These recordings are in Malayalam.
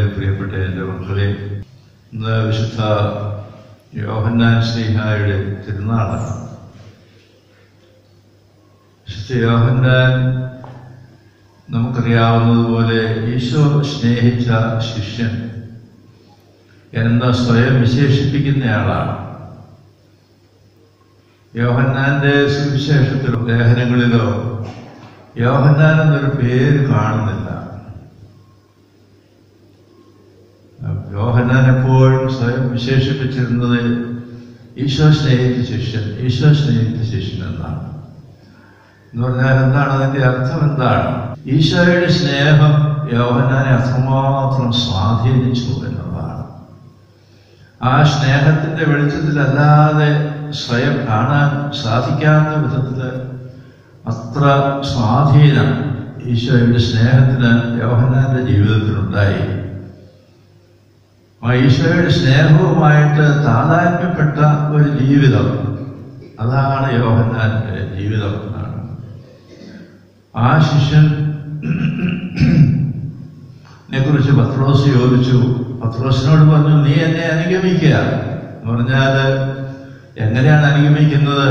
പ്രിയപ്പെട്ട എൻ്റെ മക്കളെ ഇന്ന് വിശുദ്ധ യോഹന്നാൻ ശ്രീഹായുടെ തിരുനാളാണ് വിശുദ്ധ യോഹന്നാൻ നമുക്കറിയാവുന്നതുപോലെ ഈശോ സ്നേഹിച്ച ശിഷ്യൻ എന്ന് സ്വയം വിശേഷിപ്പിക്കുന്നയാളാണ് യോഹന്നാന്റെ സുവിശേഷത്തിലോ ലേഖനങ്ങളിലോ യോഹന്നാൻ എന്നൊരു പേര് കാണുന്നില്ല യോഹന്നാൻ എപ്പോഴും സ്വയം വിശേഷിപ്പിച്ചിരുന്നത് ഈശോ സ്നേഹിച്ച ശിഷ്യൻ ഈശോ സ്നേഹിച്ച ശിഷ്യൻ എന്നാണ് എന്ന് പറഞ്ഞാൽ എന്താണ് അതിന്റെ അർത്ഥം എന്താണ് ഈശോയുടെ സ്നേഹം യോഹന്നാനെ അത്രമാത്രം സ്വാധീനിച്ചു എന്നുള്ളതാണ് ആ സ്നേഹത്തിന്റെ വെളിച്ചത്തിലല്ലാതെ സ്വയം കാണാൻ സാധിക്കാത്ത വിധത്തില് അത്ര സ്വാധീനം ഈശോയുടെ സ്നേഹത്തിന് യോഹന്നാന്റെ ജീവിതത്തിലുണ്ടായി ആ ഈശോയുടെ സ്നേഹവുമായിട്ട് താതാത്മ്യപ്പെട്ട ഒരു ജീവിതം അതാണ് യോഹന്നാന്റെ ജീവിതം എന്നാണ് ആ ശിഷ്യൻ നെ കുറിച്ച് പത്രോസ് ചോദിച്ചു പത്രോസിനോട് പറഞ്ഞു നീ എന്നെ അനുഗമിക്കുക എന്ന് പറഞ്ഞാല് എങ്ങനെയാണ് അനുഗമിക്കുന്നത്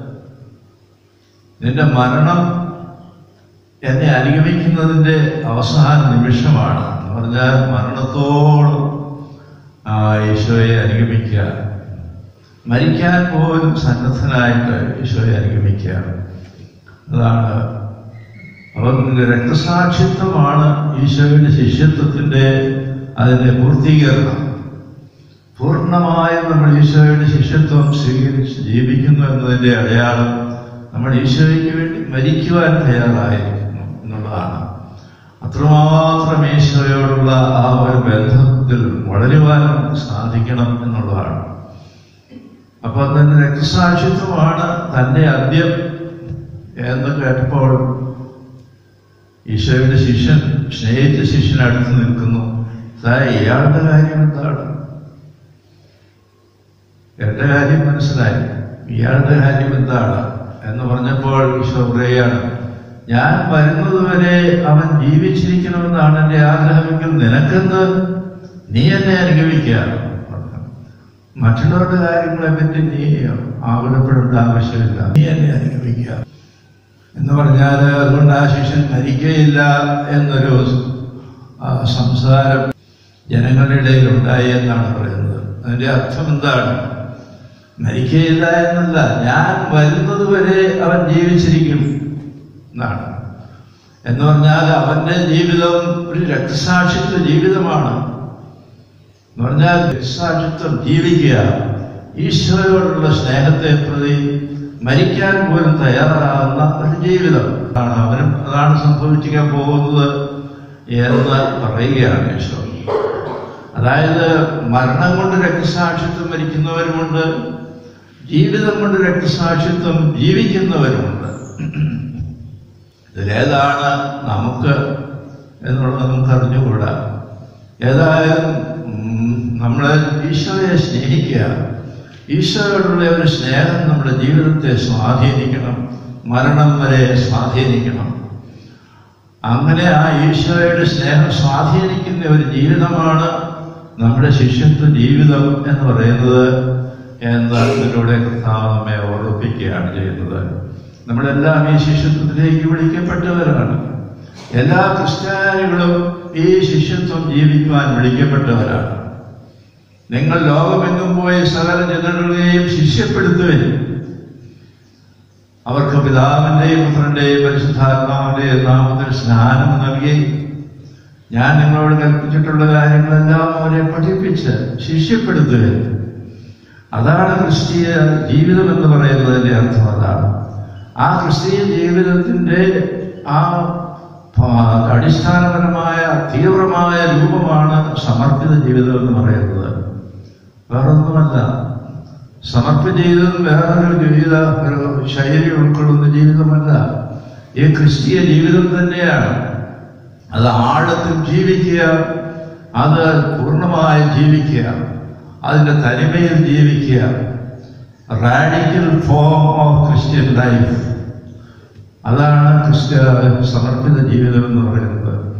നിന്റെ മരണം എന്നെ അനുഗമിക്കുന്നതിന്റെ അവസാന നിമിഷമാണ് എന്ന് പറഞ്ഞാൽ മരണത്തോളം ആ ഈശോയെ അനുഗമിക്കുക മരിക്കാൻ പോലും സന്നദ്ധനായിട്ട് ഈശോയെ അനുഗമിക്കുക അതാണ് അവർക്ക് രക്തസാക്ഷിത്വമാണ് ഈശോയുടെ ശിഷ്യത്വത്തിന്റെ അതിന്റെ പൂർത്തീകരണം പൂർണ്ണമായും നമ്മൾ ഈശോയുടെ ശിഷ്യത്വം സ്വീകരിച്ച് ജീവിക്കുന്നു എന്നതിന്റെ അടയാളം നമ്മൾ ഈശോയ്ക്ക് വേണ്ടി മരിക്കുവാൻ തയ്യാറായിരിക്കുന്നു എന്നുള്ളതാണ് അത്രമാത്രം ഈശോയോടുള്ള ആ ഒരു ബന്ധത്തിൽ വളരുവാൻ സാധിക്കണം എന്നുള്ളതാണ് അപ്പൊ അതിന്റെ രക്തസാക്ഷിത്വമാണ് തന്റെ അന്ത്യം എന്ന് കേട്ടപ്പോൾ ഈശോയുടെ ശിഷ്യൻ സ്നേഹിച്ച ശിഷ്യൻ അടുത്ത് നിൽക്കുന്നു ഇയാളുടെ കാര്യം എന്താണ് എന്റെ കാര്യം മനസ്സിലായി ഇയാളുടെ കാര്യം എന്താണ് എന്ന് പറഞ്ഞപ്പോൾ ഈശോ പറയുകയാണ് ഞാൻ വരുന്നതുവരെ അവൻ ജീവിച്ചിരിക്കണമെന്നാണ് എന്റെ ആഗ്രഹമെങ്കിൽ നിനക്കെന്ത് നീ എന്നെ അനുഗമിക്കുക മറ്റുള്ളവരുടെ കാര്യങ്ങളെ പറ്റി നീ ആകുലപ്പെടേണ്ട ആവശ്യമില്ല നീ എന്നെ അനുഗമിക്കുക എന്ന് പറഞ്ഞാൽ അതുകൊണ്ട് ആ ശിഷ്യൻ മരിക്കയില്ല എന്നൊരു സംസാരം ജനങ്ങളുടെ ഇടയിൽ ഉണ്ടായി എന്നാണ് പറയുന്നത് അതിന്റെ അർത്ഥം എന്താണ് മരിക്കയില്ല എന്നല്ല ഞാൻ വരുന്നത് വരെ അവൻ ജീവിച്ചിരിക്കും എന്നാണ് എന്ന് പറഞ്ഞാൽ അവന്റെ ജീവിതം ഒരു രക്തസാക്ഷിത്വ ജീവിതമാണ് എന്ന് പറഞ്ഞാൽ രക്തസാക്ഷിത്വം ജീവിക്കുക ഈശോയോടുള്ള സ്നേഹത്തെ പ്രതി മരിക്കാൻ പോലും തയ്യാറാകുന്ന ഒരു ജീവിതം ആണ് അവനും അതാണ് സംഭവിക്കാൻ പോകുന്നത് എന്ന് പറയുകയാണ് ഈശോ അതായത് മരണം കൊണ്ട് രക്തസാക്ഷിത്വം മരിക്കുന്നവരുമുണ്ട് ജീവിതം കൊണ്ട് രക്തസാക്ഷിത്വം ജീവിക്കുന്നവരുമുണ്ട് ഇതിലേതാണ് നമുക്ക് എന്നുള്ളത് നമുക്ക് അറിഞ്ഞുകൂടാ ഏതായാലും നമ്മളെ ഈശോയെ സ്നേഹിക്കുക ഈശോയോടുള്ള ഒരു സ്നേഹം നമ്മുടെ ജീവിതത്തെ സ്വാധീനിക്കണം മരണം വരെ സ്വാധീനിക്കണം അങ്ങനെ ആ ഈശോയുടെ സ്നേഹം സ്വാധീനിക്കുന്ന ഒരു ജീവിതമാണ് നമ്മുടെ ശിഷ്യത്വ ജീവിതം എന്ന് പറയുന്നത് എന്ന് ഇതിലൂടെ കർത്താവ് നമ്മെ ഓർമ്മിപ്പിക്കുകയാണ് ചെയ്യുന്നത് നമ്മളെല്ലാം ഈ ശിഷ്യത്വത്തിലേക്ക് വിളിക്കപ്പെട്ടവരാണ് എല്ലാ ക്രിസ്ത്യാനികളും ഈ ശിഷ്യത്വം ജീവിക്കുവാൻ വിളിക്കപ്പെട്ടവരാണ് നിങ്ങൾ ലോകമെങ്ങും പോയി സകല ജനങ്ങളെയും ശിഷ്യപ്പെടുത്തുവിൻ അവർക്ക് പിതാവിന്റെയും പുത്രന്റെയും പരിശുദ്ധാത്മാവിന്റെയും നാമത്തിൽ സ്നാനം നൽകി ഞാൻ നിങ്ങളോട് കൽപ്പിച്ചിട്ടുള്ള കാര്യങ്ങളെല്ലാം അവരെ പഠിപ്പിച്ച് ശിഷ്യപ്പെടുത്തുക അതാണ് ക്രിസ്തീയ ജീവിതം എന്ന് പറയുന്നതിന്റെ അർത്ഥം അതാണ് ആ ക്രിസ്തീയ ജീവിതത്തിന്റെ ആ അടിസ്ഥാനപരമായ തീവ്രമായ രൂപമാണ് സമർപ്പിത ജീവിതം എന്ന് പറയുന്നത് വേറൊന്നുമല്ല സമർപ്പിത ജീവിതം വേറൊരു ജീവിത ഒരു ശൈലി ഉൾക്കൊള്ളുന്ന ജീവിതമല്ല ഈ ക്രിസ്തീയ ജീവിതം തന്നെയാണ് അത് ആഴത്തിൽ ജീവിക്കുക അത് പൂർണ്ണമായി ജീവിക്കുക അതിന്റെ തനിമയിൽ ജീവിക്കുക radical form of Christian life അതാണ് ക്രിസ്ത്യ സമർപ്പിത ജീവിതം എന്ന് പറയുന്നത്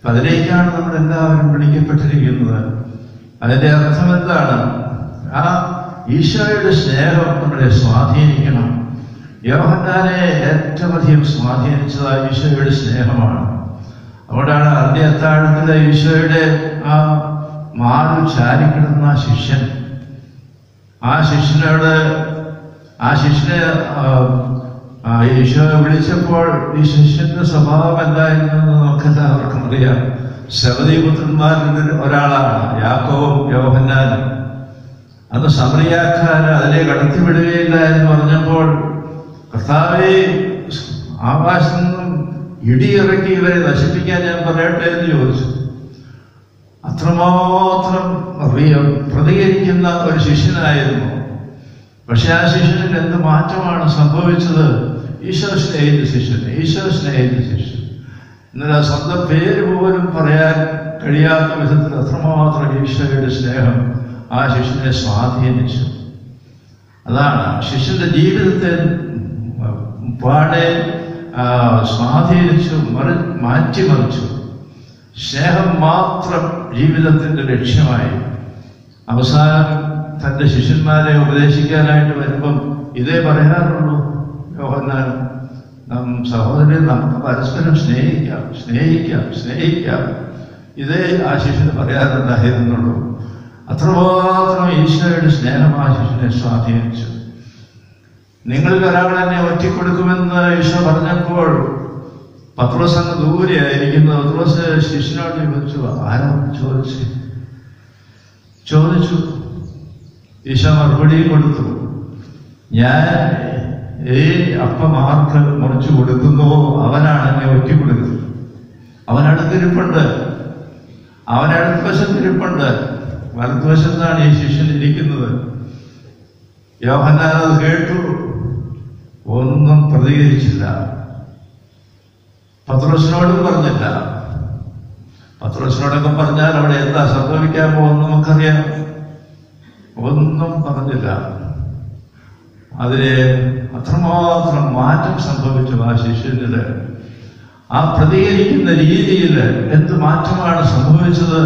അപ്പൊ അതിലേക്കാണ് നമ്മൾ എല്ലാവരും വിളിക്കപ്പെട്ടിരിക്കുന്നത് അതിന്റെ അർത്ഥം എന്താണ് ആ ഈശോയുടെ സ്നേഹം നമ്മളെ സ്വാധീനിക്കണം യോഹന്നാനെ ഏറ്റവും അധികം സ്വാധീനിച്ചത് ആ ഈശോയുടെ സ്നേഹമാണ് അതുകൊണ്ടാണ് അതിന്റെ അത്താഴത്തിലെ ഈശോയുടെ ആ മാറിൽ ചാരിക്കിടന്ന ആ ശിഷ്യൻ ആ ശിഷ്യനോട് ആ ശിഷ്യനെ ആ, ആ ഈശോ വിളിച്ചപ്പോൾ ഈ ശിഷ്യന്റെ സ്വഭാവം എന്തായിരുന്നു എന്ന് നമുക്കെല്ലാവർക്കും അറിയാം ശബദീപുത്രന്മാരിൽ ഒരാളാണ് യാക്കോവും യോഹന്നാനും അന്ന് സമറിയാക്കാര് അതിനെ കടത്തിവിടുകയില്ല എന്ന് പറഞ്ഞപ്പോൾ കർത്താവെ ആകാശത്ത് നിന്നും ഇടിയിറക്കി ഇവരെ നശിപ്പിക്കാൻ ഞാൻ പറയട്ടെ എന്ന് ചോദിച്ചു അത്രമാത്രം റിയ- പ്രതികരിക്കുന്ന ഒരു ശിഷ്യനായിരുന്നു പക്ഷെ ആ ശിഷ്യനിൽ എന്ത് മാറ്റമാണ് സംഭവിച്ചത് ഈശോ സ്നേഹിത ശിഷ്യൻ ഈശോ സ്നേഹിത ശിഷ്യൻ എന്നാൽ ആ സ്വന്തം പേര് പോലും പറയാൻ കഴിയാത്ത വിധത്തിൽ അത്രമാത്രം ഈശോയുടെ സ്നേഹം ആ ശിഷ്യനെ സ്വാധീനിച്ചു അതാണ് ശിഷ്യന്റെ ജീവിതത്തെ പാടെ ആ, സ്വാധീനിച്ചു മറി മാറ്റിമറിച്ചു സ്നേഹം മാത്രം ജീവിതത്തിന്റെ ലക്ഷ്യമായി അവസാനം തന്റെ ശിഷ്യന്മാരെ ഉപദേശിക്കാനായിട്ട് വരുമ്പം ഇതേ പറയാറുള്ളൂ യോഹന്നാൻ നാം സഹോദരനെ നമുക്ക് പരസ്പരം സ്നേഹിക്കാം സ്നേഹിക്കാം സ്നേഹിക്കാം ഇതേ ആ ശിഷ്യന് പറയാറുണ്ടായിരുന്നുള്ളൂ അത്രമാത്രം ഈശോയുടെ സ്നേഹം ആ ശിഷ്യനെ സ്വാധീനിച്ചു നിങ്ങളിൽ ഒരാൾ എന്നെ ഒറ്റിക്കൊടുക്കുമെന്ന് ഈശോ പറഞ്ഞപ്പോൾ പത്രോസ് അങ്ങ് ദൂരെയായിരിക്കുന്നു പത്രോസ് ശിഷ്യനോട് ചോദിച്ചു ആരോ ചോദിച്ചു ചോദിച്ചു ഈശോ മറുപടി കൊടുത്തു ഞാൻ ഈ അപ്പം ആർക്ക് മുറിച്ചു കൊടുക്കുന്നുവോ അവനാണ് എന്നെ ഒറ്റി കൊടുക്കുന്നത് അവൻ അടുത്തിരിപ്പുണ്ട് അവൻ അടുത്തവശത്തിരിപ്പുണ്ട് വലത്തുവശത്താണ് ഈ ശിഷ്യൻ ഇരിക്കുന്നത് യോഹന്നാൻ അത് കേട്ടു ഒന്നും പ്രതികരിച്ചില്ല പത്രോസിനോടും പറഞ്ഞില്ല പത്രോസിനോടൊക്കെ പറഞ്ഞാൽ അവിടെ എന്താ സംഭവിക്കാൻ പോകുന്നു നമുക്കറിയാം ഒന്നും പറഞ്ഞില്ല അതിന് അത്രമാത്രം മാറ്റം സംഭവിച്ചു ആ ശിഷ്യനില് ആ പ്രതികരിക്കുന്ന രീതിയിൽ എന്ത് മാറ്റമാണ് സംഭവിച്ചത്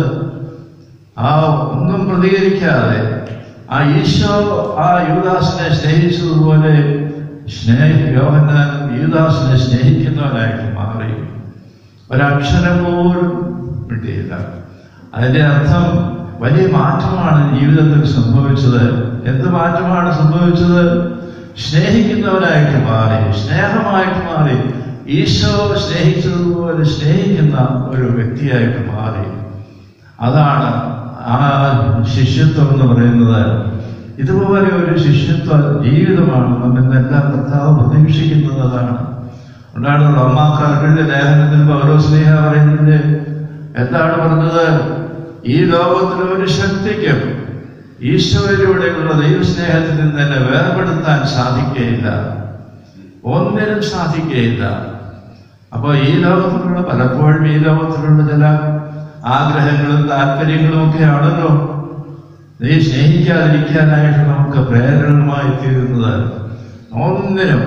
ആ ഒന്നും പ്രതികരിക്കാതെ ആ ഈശോ ആ യുവദാസിനെ സ്നേഹിച്ചതുപോലെ സ്നേഹ യോഹന്നാനും യുവദാസിനെ സ്നേഹിക്കുന്നവനായിട്ട് മാറി ഒരക്ഷരം പോലും കിട്ടിയില്ല അതിന്റെ അർത്ഥം വലിയ മാറ്റമാണ് ജീവിതത്തിൽ സംഭവിച്ചത് എന്ത് മാറ്റമാണ് സംഭവിച്ചത് സ്നേഹിക്കുന്നവനായിട്ട് മാറി സ്നേഹമായിട്ട് മാറി ഈശോ സ്നേഹിച്ചതുപോലെ സ്നേഹിക്കുന്ന ഒരു വ്യക്തിയായിട്ട് മാറി അതാണ് ആ ശിഷ്യത്വം എന്ന് പറയുന്നത് ഇതുപോലെ ഒരു ശിഷ്യത്വ ജീവിതമാണ് നമ്മെല്ലാം കർത്താവ് പ്രതീക്ഷിക്കുന്നത് അതാണ് ഉണ്ടാണ് റോമാക്കാർക്കുള്ള ലേഖനത്തിൽ പൗരോസ്നേഹ പറയുന്നത് എന്താണ് പറഞ്ഞത് ഈ ലോകത്തിലെ ഒരു ശക്തിക്കും ഈശോയിലൂടെയുള്ള ദൈവസ്നേഹത്തിൽ നിന്ന് തന്നെ വേർപെടുത്താൻ സാധിക്കുകയില്ല ഒന്നിനും സാധിക്കുകയില്ല അപ്പോൾ ഈ ലോകത്തിലുള്ള പലപ്പോഴും ഈ ലോകത്തിലുള്ള ചില ആഗ്രഹങ്ങളും താല്പര്യങ്ങളും ഒക്കെ ആണല്ലോ നീ സ്നേഹിക്കാതിരിക്കാനായിട്ട് നമുക്ക് പ്രേരണമായി തീരുന്നത് ഒന്നിനും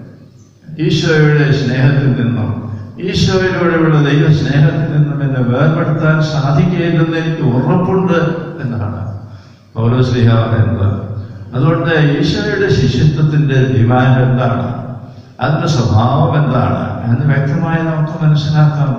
ഈശോയുടെ സ്നേഹത്തിൽ നിന്നും ഈശോയിലൂടെയുള്ള ദൈവ സ്നേഹത്തിൽ നിന്നും എന്നെ വേർപെടുത്താൻ സാധിക്കുകയില്ലെന്ന് എനിക്ക് ഉറപ്പുണ്ട് എന്നാണ് പൗലോസ്ലിഹ പറയുന്നത് അതുകൊണ്ട് ഈശോയുടെ ശിഷ്യത്വത്തിന്റെ ഡിമാൻഡ് എന്താണ് അതിന്റെ സ്വഭാവം എന്താണ് എന്ന് വ്യക്തമായി നമുക്ക് മനസ്സിലാക്കാം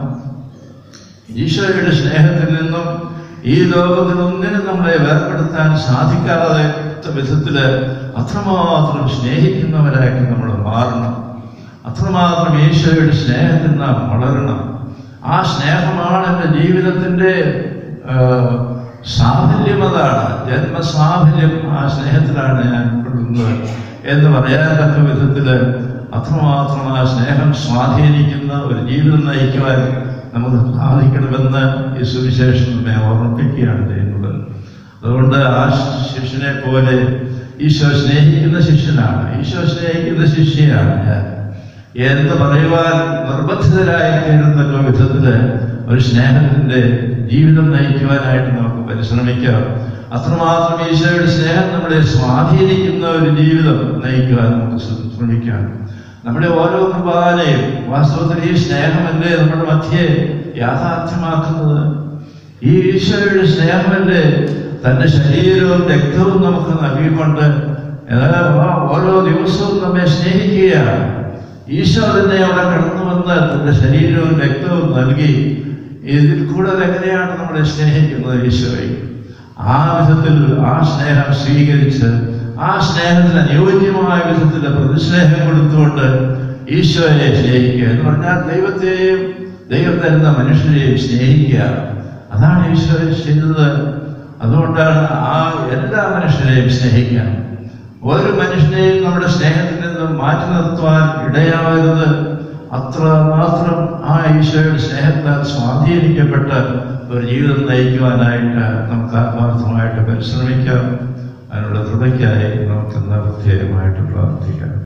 ഈശോയുടെ സ്നേഹത്തിൽ നിന്നും ഈ ലോകത്തിനൊന്നിനും നമ്മളെ വേർപെടുത്താൻ സാധിക്കാതെ വിധത്തില് അത്രമാത്രം സ്നേഹിക്കുന്നവരായിട്ട് നമ്മൾ മാറണം അത്രമാത്രം ഈശോയുടെ സ്നേഹത്തിൽ നാം വളരണം ആ സ്നേഹമാണ് എൻ്റെ ജീവിതത്തിൻ്റെ ആ, സാഫല്യം അതാണ് ജന്മസാഫല്യം ആ സ്നേഹത്തിലാണ് ഞാൻ ഉൾപ്പെടുന്നത് എന്ന് പറയാൻ തക്ക വിധത്തില് അത്രമാത്രം ആ സ്നേഹം സ്വാധീനിക്കുന്ന ഒരു ജീവിതം നയിക്കുവാൻ നമുക്ക് സാധിക്കണമെന്ന് ഈ സുവിശേഷം നമ്മെ ഓർമ്മിപ്പിക്കുകയാണ് ചെയ്യുന്നത് അതുകൊണ്ട് ആ ശിഷ്യനെ പോലെ ഈശോ സ്നേഹിക്കുന്ന ശിഷ്യനാണ് ഈശോ സ്നേഹിക്കുന്ന ശിഷ്യയാണ് ഞാൻ എന്ന് പറയുവാൻ നിർബന്ധിതരായി തീരുന്ന വിധത്തില് ഒരു സ്നേഹത്തിന്റെ ജീവിതം നയിക്കുവാനായിട്ട് നമുക്ക് പരിശ്രമിക്കാം അത്രമാത്രം ഈശോയുടെ സ്നേഹം നമ്മളെ സ്വാധീനിക്കുന്ന ഒരു ജീവിതം നയിക്കുവാൻ നമുക്ക് ശ്ര- ശ്രമിക്കാം നമ്മുടെ ഓരോ കുർബാനയും വാസ്തവത്തിൽ ഈ സ്നേഹമല്ലേ നമ്മുടെ മധ്യേ യാഥാർത്ഥ്യമാക്കുന്നത് ഈ ഈശോയുടെ സ്നേഹമല്ലേ തന്റെ ശരീരവും രക്തവും നമുക്ക് നൽകിക്കൊണ്ട് ഏഹ്, ആ ഓരോ ദിവസവും നമ്മെ സ്നേഹിക്കുകയാണ് ഈശോ തന്നെ അവിടെ കടന്നു വന്ന് തന്റെ ശരീരവും രക്തവും നൽകി ഇതിൽ കൂടുതൽ എങ്ങനെയാണ് നമ്മളെ സ്നേഹിക്കുന്നത് ഈശോയെ ആ വിധത്തിൽ ആ സ്നേഹം സ്വീകരിച്ച് ആ സ്നേഹത്തിന് അനുയോജ്യമായ വിധത്തിൽ പ്രതിസ്നേഹം കൊടുത്തുകൊണ്ട് ഈശോയെ സ്നേഹിക്കുക എന്ന് പറഞ്ഞാൽ ദൈവത്തെയും ദൈവം തരുന്ന മനുഷ്യരെയും സ്നേഹിക്കുക അതാണ് ഈശോയെ ചെയ്തത് അതുകൊണ്ടാണ് ആ എല്ലാ മനുഷ്യരെയും സ്നേഹിക്കാൻ ഒരു മനുഷ്യനെയും നമ്മുടെ സ്നേഹത്തിൽ നിന്നും മാറ്റി നിർത്തുവാൻ ഇടയാവരുത് അത്ര മാത്രം ആ ഈശോയുടെ സ്നേഹത്താൽ സ്വാധീനിക്കപ്പെട്ട് ഒരു ജീവിതം നയിക്കുവാനായിട്ട് നമുക്ക് ആത്മാർത്ഥമായിട്ട് പരിശ്രമിക്കാം അതിനുള്ള കൃപയ്ക്കായി നമുക്ക് പ്രത്യേകമായിട്ട് പ്രാർത്ഥിക്കാം